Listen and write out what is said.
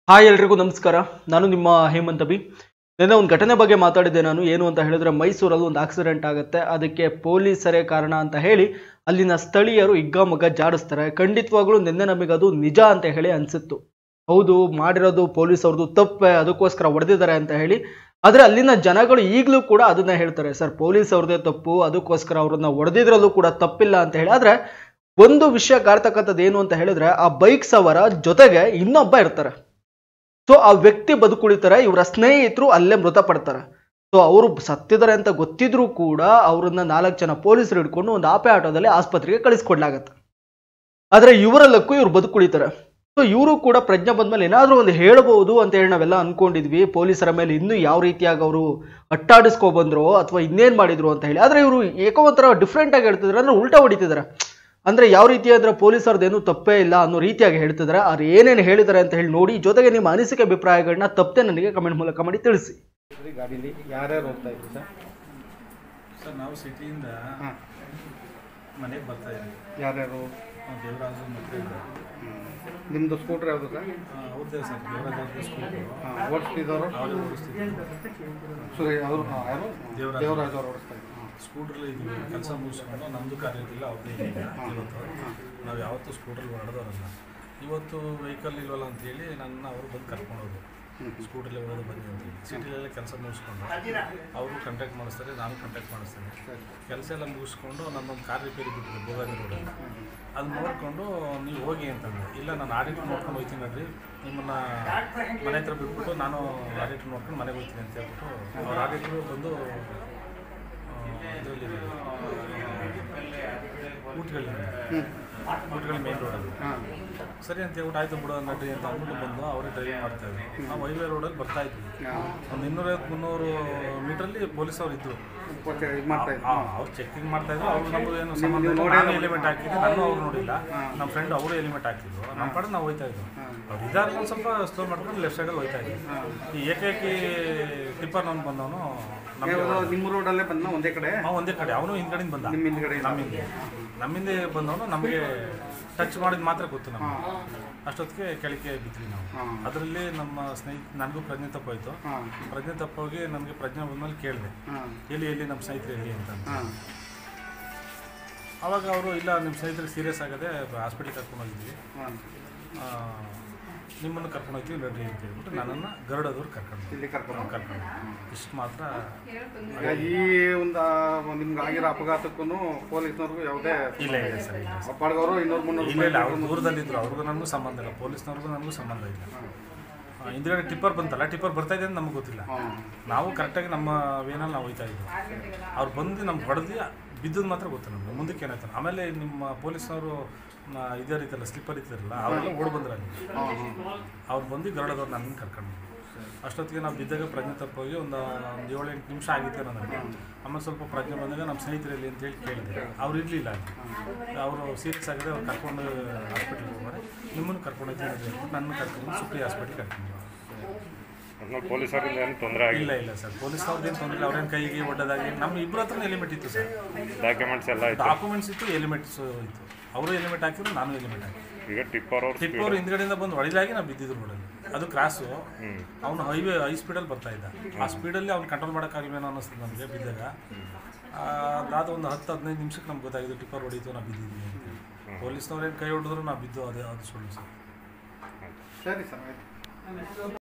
Hi ಎಲ್ರಿಗೂ ನಮಸ್ಕಾರ ನಾನು ನಿಮ್ಮ ಹೇಮಂತ್ ಅಭಿ ನಿನ್ನೆ ಒಂದು ಘಟನೆ ಬಗ್ಗೆ ಮಾತಾಡಿದ್ದೆ ನಾನು ಏನು ಅಂತ ಹೇಳಿದ್ರೆ ಮೈಸೂರಲ್ಲಿ ಒಂದು ಆಕ್ಸಿಡೆಂಟ್ ಆಗುತ್ತೆ ಅದಕ್ಕೆ ಪೊಲೀಸರೇ ಕಾರಣ ಅಂತ ಹೇಳಿ ಅಲ್ಲಿನ ಸ್ಥಳೀಯರು ಹಿಗ್ಗಾಮಗ್ಗ ಜಾಡಿಸ್ತಾರೆ ಖಂಡಿತವಾಗ್ಲೂ ನಿನ್ನೆ ನಮಗೆ ಅದು ನಿಜ ಅಂತ ಹೇಳಿ ಅನ್ಸಿತ್ತು ಹೌದು ಮಾಡಿರೋದು ಪೊಲೀಸ್ ಅವ್ರದ್ದು ತಪ್ಪೆ ಅದಕ್ಕೋಸ್ಕರ ಹೊಡೆದಿದ್ದಾರೆ ಅಂತ ಹೇಳಿ ಆದರೆ ಅಲ್ಲಿನ ಜನಗಳು ಈಗಲೂ ಕೂಡ ಅದನ್ನ ಹೇಳ್ತಾರೆ ಸರ್ ಪೊಲೀಸ್ ಅವ್ರದ್ದೇ ತಪ್ಪು ಅದಕ್ಕೋಸ್ಕರ ಅವ್ರನ್ನ ಹೊಡೆದಿದ್ರಲ್ಲೂ ಕೂಡ ತಪ್ಪಿಲ್ಲ ಅಂತ ಹೇಳಿ ಆದರೆ ಒಂದು ವಿಷಯ ಕಾಡ್ತಕ್ಕಂಥದ್ದು ಏನು ಅಂತ ಹೇಳಿದ್ರೆ ಆ ಬೈಕ್ ಸವರ ಜೊತೆಗೆ ಇನ್ನೊಬ್ಬ ಇರ್ತಾರೆ ಸೊ ಆ ವ್ಯಕ್ತಿ ಬದುಕುಳಿತಾರೆ ಇವರ ಸ್ನೇಹಿತರು ಅಲ್ಲೇ ಮೃತಪಡ್ತಾರೆ ಸೊ ಅವರು ಸತ್ತಿದ್ದಾರೆ ಅಂತ ಗೊತ್ತಿದ್ರೂ ಕೂಡ ಅವ್ರನ್ನ ನಾಲ್ಕು ಜನ ಪೊಲೀಸರು ಹಿಡ್ಕೊಂಡು ಒಂದು ಆಪೆ ಆಟೋದಲ್ಲಿ ಆಸ್ಪತ್ರೆಗೆ ಕಳಿಸ್ಕೊಡ್ಲಾಗತ್ತೆ ಆದ್ರೆ ಇವರೆಲ್ಲಕ್ಕೂ ಇವ್ರು ಬದುಕುಳಿತಾರೆ ಸೊ ಇವರು ಕೂಡ ಪ್ರಜ್ಞೆ ಬಂದ್ಮೇಲೆ ಏನಾದರೂ ಒಂದು ಹೇಳ್ಬೋದು ಅಂತ ಹೇಳಿ ನಾವೆಲ್ಲ ಅನ್ಕೊಂಡಿದ್ವಿ ಪೊಲೀಸರ ಮೇಲೆ ಇನ್ನೂ ಯಾವ ರೀತಿಯಾಗಿ ಅವರು ಅಟ್ಟಾಡಿಸ್ಕೊ ಬಂದ್ರು ಅಥವಾ ಇನ್ನೇನ್ ಮಾಡಿದ್ರು ಅಂತ ಹೇಳಿ ಆದ್ರೆ ಇವರು ಏಕೋ ಒಂಥರ ಡಿಫ್ರೆಂಟ್ ಆಗಿ ಹೇಳ್ತಿದ್ದಾರೆ ಅಂದ್ರೆ ಉಲ್ಟಾ ಹೊಡಿತಿದ್ದಾರೆ ಅಂದ್ರೆ ಯಾವ ರೀತಿ ಅಂದ್ರೆ ಪೊಲೀಸರದೇನು ತಪ್ಪೇ ಇಲ್ಲ ಅನ್ನೋ ರೀತಿಯಾಗಿ ಹೇಳ್ತಿದ್ದಾರೆ ಅವ್ರು ಏನೇನು ಹೇಳಿದ್ದಾರೆ ಅಂತ ಹೇಳಿ ನೋಡಿ ಜೊತೆಗೆ ನಿಮ್ಮ ಅನಿಸಿಕೆ ಅಭಿಪ್ರಾಯಗಳನ್ನ ತಪ್ಪದೆ ನನಗೆ ಕಮೆಂಟ್ ಮೂಲಕ ಮಾಡಿ ತಿಳಿಸಿ ಈ ಗಾಡೀಲಿ ಯಾರ್ಯಾರು ಹೋಗ್ತಾ ಇದ್ರು ಸರ್ ಸರ್ ನಾವು ಸಿಟಿಯಿಂದ ಹಾಂ ಮನೆಗೆ ಬರ್ತಾ ಇದ್ವಿ ಯಾರ್ಯಾರು ನಾವು ದೇವರಾಜು ಮತ್ತು ನಿಮ್ಮದು ಸ್ಕೂಟ್ರ್ ಯಾವುದು ಸರ್ ಅವ್ರದ್ದೇ ಸರ್ ದೇವರಾಜ್ ಅವ್ರದ್ದು ಸ್ಕೂಟರು ಹಾಂ ಓಡಿಸ್ತಿದ್ದವರು ಅವರೇ ಓಡಿಸ್ತಿದ್ರು ಸುರೇ ಅವರು ಯಾರು ದೇವರಾಜ್. ದೇವರಾಜ್ ಅವರು ಓಡಿಸ್ತಾ ಇದ್ರು ಹಾಂ ಸ್ಕೂಟ್ರಲ್ಲಿ ಇದ್ವಿ ಕೆಲಸ ಮುಗಿಸ್ಕೊಂಡು ನಮ್ಮದು ಕಾರ್ಯದಿಲ್ಲ ಅವ್ರದ್ದೇ ಇದೆ ಇವತ್ತು ನಾವು ಯಾವತ್ತೂ ಸ್ಕೂಟ್ರಲ್ಲಿ ಹೊಡೆದವರಲ್ಲ ಇವತ್ತು ವೆಹಿಕಲ್ ಇಲ್ವಲ್ಲ ಅಂತೇಳಿ ನನ್ನ ಅವರು ಬಂದು ಕರ್ಕೊಂಡೋದ್ರು ಸ್ಕೂಟ್ರಲ್ಲಿ ಹೋಗೋದು ಬನ್ನಿ ಅಂತೇಳಿ ಸಿಟಿಲೆಲ್ಲ ಕೆಲಸ ಮುಗಿಸ್ಕೊಂಡು ಅವರು ಕಾಂಟ್ಯಾಕ್ಟ್ ಮಾಡಿಸ್ತಾರೆ ನಾನು ಕಾಂಟ್ಯಾಕ್ಟ್ ಮಾಡಿಸ್ತೇನೆ ಕೆಲಸ ಎಲ್ಲ ಮುಗಿಸ್ಕೊಂಡು ನನ್ನೊಂದು ಕಾರ್ ರಿಪೇರಿ ಬಿಟ್ಟಿದೆ ಭೋಗಾದಿ ರೋಡಲ್ಲಿ ಅದು ನೋಡಿಕೊಂಡು ನೀವು ಹೋಗಿ ಅಂತಂದೆ ಇಲ್ಲ ನಾನು ಆಡಿಟ್ರ್ ನೋಡ್ಕೊಂಡು ಹೋಗ್ತೀನಿ ನೋಡ್ರಿ ನಿಮ್ಮನ್ನ ಮನೆ ಹತ್ರ ಬಿಟ್ಬಿಟ್ಟು ನಾನು ಆಡಿಟ್ರ್ ನೋಡ್ಕೊಂಡು ಮನೆಗೆ ಹೋಗ್ತೀನಿ ಅಂತ ಹೇಳ್ಬಿಟ್ಟು ಅವ್ರ ಆಡಿಟ್ರು ಬಂದು ಇದರಲ್ಲಿ ಊಟಗಳಲ್ಲಿ ಊಟಗಳ ಮೇನ್ ರೋಡಲ್ಲಿ ಹಾಂ ಸರಿ ಅಂತ ಹೇಳ್ಬಿಟ್ಟು ಆಯ್ತು ಬಿಡು ನಡ್ರಿ ಅಂತ ಅಂದ್ಬಿಟ್ಟು ಬಂದು ಅವರೇ ಡ್ರೈವಿಂಗ್ ಮಾಡ್ತಾ ಇದ್ರು ನಾವು ಹೈವೇ ರೋಡಲ್ಲಿ ಬರ್ತಾ ಇದ್ವಿ ಒಂದು ಇನ್ನೂರೈವತ್ತು ಮುನ್ನೂರು ಮೀಟ್ರಲ್ಲಿ ಪೊಲೀಸ್ ಅವ್ರು ಇದ್ರು ಓಕೆ ಇದು ಮಾಡ್ತಾ ಇದ್ರು ಅವ್ರು ಚೆಕಿಂಗ್ ಮಾಡ್ತಾ ಇದ್ರು ಅವ್ರು ನಮ್ಗೆ ಏನು ಸಂಬಂಧ ಇಲ್ಲ ನಾನು ಎಲಿಮೆಂಟ್ ಹಾಕಿದ್ದೆ ನಾನು ಅವ್ರು ನೋಡಿಲ್ಲ ನಮ್ಮ ಫ್ರೆಂಡ್ ಅವರು ಎಲಿಮೆಂಟ್ ಹಾಕಿದ್ರು ನಮ್ಮ ಕಡೆ ನಾವು ಹೋಯ್ತಾ ಇದ್ವು ಅವ್ರು ಇದಾರ ಒಂದು ಸ್ವಲ್ಪ ಸ್ಲೋ ಮಾಡ್ಕೊಂಡು ಲೆಫ್ಟ್ ಸೈಡಲ್ಲಿ ಹೋಯ್ತಾ ಇದ್ವಿ ಈ ಏಕೈಕಿ ಟಿಪ್ಪರ್ ನಾನು ಬಂದವನು ನಮಗೆ ಯಾವುದು ನಿಮ್ಮ ರೋಡಲ್ಲೇ ಬಂದ ಒಂದೇ ಕಡೆ ಅವ ಒಂದೇ ಕಡೆ ಅವನು ಹಿಂದ್ಗಡೆಯಿಂದ ಬಂದ ನಿಮ್ಮ ಹಿಂದ್ಗಡೆ ನಮ್ಮಿಂದ ನಮ್ಮಿಂದ ಬಂದವನು ನಮಗೆ ಟಚ್ ಮಾಡಿದ ಮಾತ್ರ ಗೊತ್ತು ನಮಗೆ ಹಾಂ ಅಷ್ಟೊತ್ತಿಗೆ ಕೆಳಗೆ ಬಿದ್ವಿ ನಾವು ಹಾಂ ಅದರಲ್ಲಿ ನಮ್ಮ ಸ್ನೇಹಿತ ನನಗೂ ಪ್ರಜ್ಞೆ ತಪ್ಪೋಯ್ತು ಹಾಂ ಪ್ರಜ್ಞೆ ತಪ್ಪೋಗಿ ನನಗೆ ಪ್ರಜ್ಞೆ ಬಂದ್ಮೇಲೆ ಕೇಳಿದೆ ಹಾಂ ಎಲ್ಲಿ ಎಲ್ಲಿ ನಮ್ಮ ಸ್ನೇಹಿತರು ಎಲ್ಲಿ ಅಂತ ಹಾಂ ಅವಾಗ ಅವರು ಇಲ್ಲ ನಿಮ್ಮ ಸ್ನೇಹಿತರಿಗೆ ಸೀರಿಯಸ್ ಆಗದೆ ಹಾಸ್ಪಿಟ್ಲಿಗೆ ಕರ್ಕೊಂಡು ಹೋಗಿದ್ವಿ ಹಾಂ ಆ, ನಿಮ್ಮನ್ನು ಕರ್ಕೊಂಡು ಹೋಗ್ತೀವಿ ನಡ್ರಿ ಅಂತ ಹೇಳ್ಬಿಟ್ಟು ನನ್ನನ್ನು ಗರುಡದವ್ರು ಕರ್ಕೊಂಡು ಹೋದ್ರು. ಇಲ್ಲಿ ಕರ್ಕೊಂಡು ಕರ್ಕೊಂಡು ಇಷ್ಟು ಮಾತ್ರ ಈಗ ಈ ಒಂದು ನಿಮ್ಗೆ ಆಗಿರೋ ಅಪಘಾತಕ್ಕೂ ಪೊಲೀಸ್ನವ್ರಿಗೂ ಯಾವುದೇ ಇಲ್ಲ ಇಲ್ಲ ಸರ್ ಇಲ್ಲ ಸರ್. ಅಪ್ಪಾಡ್ಗವರು ಇನ್ನೂರು ಮುನ್ನೂರು ಇಲ್ಲ ಇಲ್ಲ ಅವ್ರು ದೂರದಲ್ಲಿದ್ದರು ಅವ್ರಿಗೂ ನನಗೂ ಸಂಬಂಧ ಇಲ್ಲ ಪೊಲೀಸ್ನವ್ರಿಗೂ ನನಗೂ ಸಂಬಂಧ ಇಲ್ಲ ಆ, ಹಿಂದ್ಗಡೆ ಟಿಪ್ಪರ್ ಬಂತಲ್ಲ ಟಿಪ್ಪರ್ ಬರ್ತಾ ಇದೆ ಅಂತ ನಮಗೆ ಗೊತ್ತಿಲ್ಲ ಹಾಂ ನಾವು ಕರೆಕ್ಟಾಗಿ ನಮ್ಮ ವೇನಲ್ಲಿ ನಾವು ಹೋಯ್ತಾ ಇದ್ವಿ ಅವ್ರು ಬಂದು ನಮ್ಗೆ ಹೊಡೆದು ಬಿದ್ದದ್ದು ಮಾತ್ರ ಗೊತ್ತು ನಮಗೆ ಮುಂದಕ್ಕೆ ಏನಾಯ್ತು ಆಮೇಲೆ ನಿಮ್ಮ ಪೊಲೀಸ್ನವರು ಇದೇ ರೀತಿಯಲ್ಲ ಸ್ಲಿಪ್ಪರ್ ಇರ್ತಿರಲ್ಲ ಅವರೆಲ್ಲ ಓಡ್ ಬಂದ್ರು ಅಲ್ಲಿ ಅವ್ರು ಬಂದು ಗರುಡದವ್ರು ನನ್ನ ಕರ್ಕೊಂಡು ಬಂದ್ರು. ಅಷ್ಟೊತ್ತಿಗೆ ನಾವು ಬಿದ್ದಾಗ ಪ್ರಜ್ಞೆ ತಪ್ಪೋಗಿ ಒಂದು ಒಂದು ಏಳು ಎಂಟು ನಿಮಿಷ ಆಗಿತ್ತು ನನಗೆ ಆಮೇಲೆ ಸ್ವಲ್ಪ ಪ್ರಜ್ಞೆ ಬಂದಾಗ ನಮ್ಮ ಸ್ನೇಹಿತರಲ್ಲಿ ಅಂತೇಳಿ ಕೇಳಿದೆ ಅವ್ರು ಇರಲಿಲ್ಲ ಅಲ್ಲಿ ಅವರು ಸೀರಿಯಸ್ ಆಗಿದೆ ಅವ್ರು ಕರ್ಕೊಂಡು ಹಾಸ್ಪಿಟ್ಲಿಗೆ ಹೋಗೋರೆ ನಿಮ್ಮನ್ನು ಕರ್ಕೊಂಡು ಹೋಗ್ತೀನಿ ಅಂತ ಹೇಳ್ಬಿಟ್ಟು ನನ್ನ ಕರ್ಕೊಂಡು ಸುಪ್ರಿ ಹಾಸ್ಪಿಟ್ಲಿಗೆ ಕರ್ಕೊಂಡು ಹೋದ್ರು. ಒಟ್ನಲ್ಲಿ ಪೊಲೀಸರಿಂದ ಏನು ತೊಂದರೆ ಆಗಿಲ್ಲ ಇಲ್ಲ ಇಲ್ಲ ಸರ್ ಪೊಲೀಸ್ನವ್ರದ್ದು ಏನು ತೊಂದರೆ ಇಲ್ಲ ಅವ್ರೇನು ಕೈಗೆ ಒಡ್ಡದಾಗಿ ನಮ್ಮ ಇಬ್ಬರ ಹತ್ರ ಎಲಿಮೆಂಟ್ ಇತ್ತು ಸರ್ ಡಾಕ್ಯುಮೆಂಟ್ಸ್ ಎಲ್ಲ ಆಯ್ತು ಡಾಕ್ಯುಮೆಂಟ್ಸ್ ಇತ್ತು ಎಲಿಮೆಂಟ್ಸ್ ಇತ್ತು ಅವರು ಎಲಿಮೆಂಟ್ ಹಾಕಿದ್ರು ನಾನು ಎಲಿಮೆಂಟ್ ಹಾಕಿದ್ದೆ ಈಗ ಟಿಪ್ಪರ್ ಅವ್ರು ಟಿಪ್ಪು ಅವರು ಹಿಂದ್ಗಡೆಯಿಂದ ಬಂದು ಹೊಡಿದಾಗಿ ನಾವು ಬಿದ್ದಿದ್ರು ರೋಡಲ್ಲಿ ಅದು ಕ್ರಾಸು ಹ್ಮ್. ಅವನು ಹೈವೇ ಹೈ ಸ್ಪೀಡಲ್ಲಿ ಬರ್ತಾ ಇದ್ದ ಆ ಸ್ಪೀಡಲ್ಲಿ ಅವ್ನು ಕಂಟ್ರೋಲ್ ಮಾಡೋಕ್ಕಾಗಲ್ವೇನೋ ಅನ್ನಿಸ್ತದೆ ನಮಗೆ ಬಿದ್ದಾಗ ಆ, ಅದಾದ ಒಂದು ಹತ್ತು ಹದಿನೈದು ನಿಮಿಷಕ್ಕೆ ನಮ್ಗೆ ಗೊತ್ತಾಗಿದ್ದು ಟಿಪ್ಪರ್ ಹೊಡೀತು ನಾವು ಬಿದ್ದಿದ್ವಿ ಅಂತೇಳಿ ಪೊಲೀಸ್ನವ್ರು ಏನು ಕೈ ಹೊಡೆದ್ರು ನಾವು ಬಿದ್ದು ಅದೇ ಅದು ಸುಳ್ಳು ಸರ್ ಸರಿ ಸರ್ ಆಯ್ತು